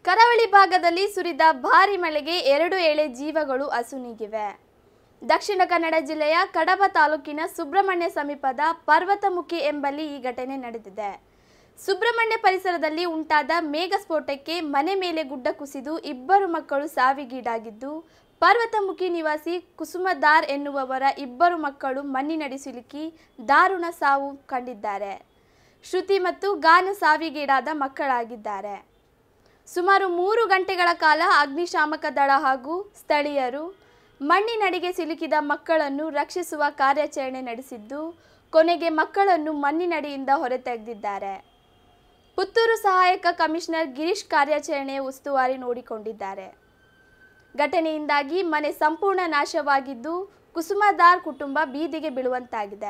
ಕರಾವಳಿ ಭಾಗದಲ್ಲಿ ಸುರಿದ ಭಾರಿ ಮಳೆಗೆ ಎರಡು ಎಳೆ ಜೀವಗಳು ಅಸುನೀಗಿವೆ ದಕ್ಷಿಣ ಕನ್ನಡ ಜಿಲ್ಲೆಯ ಕಡಬ ತಾಲೂಕಿನ ಸುಬ್ರಹ್ಮಣ್ಯ ಸಮೀಪದ ಪರ್ವತಮುಖಿ ಎಂಬಲ್ಲಿ ಈ ಘಟನೆ ನಡೆದಿದೆ ಸುಬ್ರಹ್ಮಣ್ಯ ಪರಿಸರದಲ್ಲಿ ಉಂಟಾದ ಮೇಘ ಸ್ಫೋಟಕ್ಕೆ ಮನೆ ಮೇಲೆ ಗುಡ್ಡ ಕುಸಿದು ಇಬ್ಬರು ಮಕ್ಕಳು ಸಾವಿಗೀಡಾಗಿದ್ದು ಪರ್ವತಮುಖಿ ನಿವಾಸಿ ಕುಸುಮದಾರ್ ಎನ್ನುವವರ ಇಬ್ಬರು ಮಕ್ಕಳು ಮಣ್ಣಿನಡಿ ಸಿಲುಕಿ ದಾರುಣ ಸಾವು ಕಂಡಿದ್ದಾರೆ ಶ್ರುತಿ ಮತ್ತು ಗಾನ ಸಾವಿಗೀಡಾದ ಮಕ್ಕಳಾಗಿದ್ದಾರೆ ಸುಮಾರು ಮೂರು ಗಂಟೆಗಳ ಕಾಲ ಅಗ್ನಿಶಾಮಕ ದಳ ಹಾಗೂ ಸ್ಥಳೀಯರು ಮಣ್ಣಿನಡಿಗೆ ಸಿಲುಕಿದ ಮಕ್ಕಳನ್ನು ರಕ್ಷಿಸುವ ಕಾರ್ಯಾಚರಣೆ ನಡೆಸಿದ್ದು ಕೊನೆಗೆ ಮಕ್ಕಳನ್ನು ಮಣ್ಣಿನಡಿಯಿಂದ ಹೊರತೆಗೆದಿದ್ದಾರೆ ಪುತ್ತೂರು ಸಹಾಯಕ ಕಮಿಷನರ್ ಗಿರೀಶ್ ಕಾರ್ಯಾಚರಣೆಯ ಉಸ್ತುವಾರಿ ನೋಡಿಕೊಂಡಿದ್ದಾರೆ ಘಟನೆಯಿಂದಾಗಿ ಮನೆ ಸಂಪೂರ್ಣ ನಾಶವಾಗಿದ್ದು ಕುಸುಮದಾರ್ ಕುಟುಂಬ ಬೀದಿಗೆ ಬೀಳುವಂತಾಗಿದೆ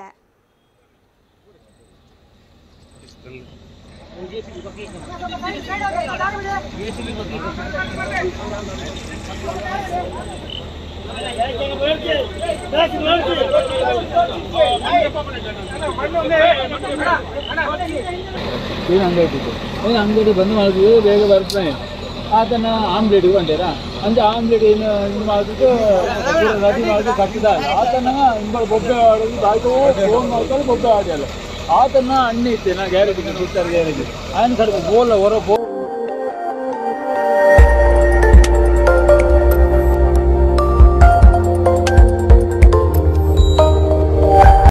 ಏನು ಅಂಗಡಿ ಏನು ಅಂಗಡಿ ಬಂದು ಮಾಡಿದ್ವಿ ಬೇಗ ಬರ್ತಾನೆ ಆತನ ಆಮ್ಲೆಟ್ ಅಂಟೇರಾ ಅಂದ್ರೆ ಆಮ್ಲೆಟ್ ಏನು ಇದು ಮಾಡಿಬಿಟ್ಟು ರೆಡಿ ಮಾಡಿ ಕಟ್ಟಿದ ಆತನ ಇಂಬಳು ಬೊಬ್ಬೆ ಆಡೋದು ಆಯ್ತು ಫೋನ್ ಮಾಡ್ಕೊಂಡು ಬೊಬ್ಬೆ ಆಡಿಯಲ್ಲ ಆತನ ಅಣ್ಣ ಇತ್ತೆ ನಾ ಗ್ಯಾರೇಜ್ ಬಿಡ್ತಾರೆ ಗ್ಯಾರೇಜ್ ఆయన కడుపు బోల్ ఎవరో బో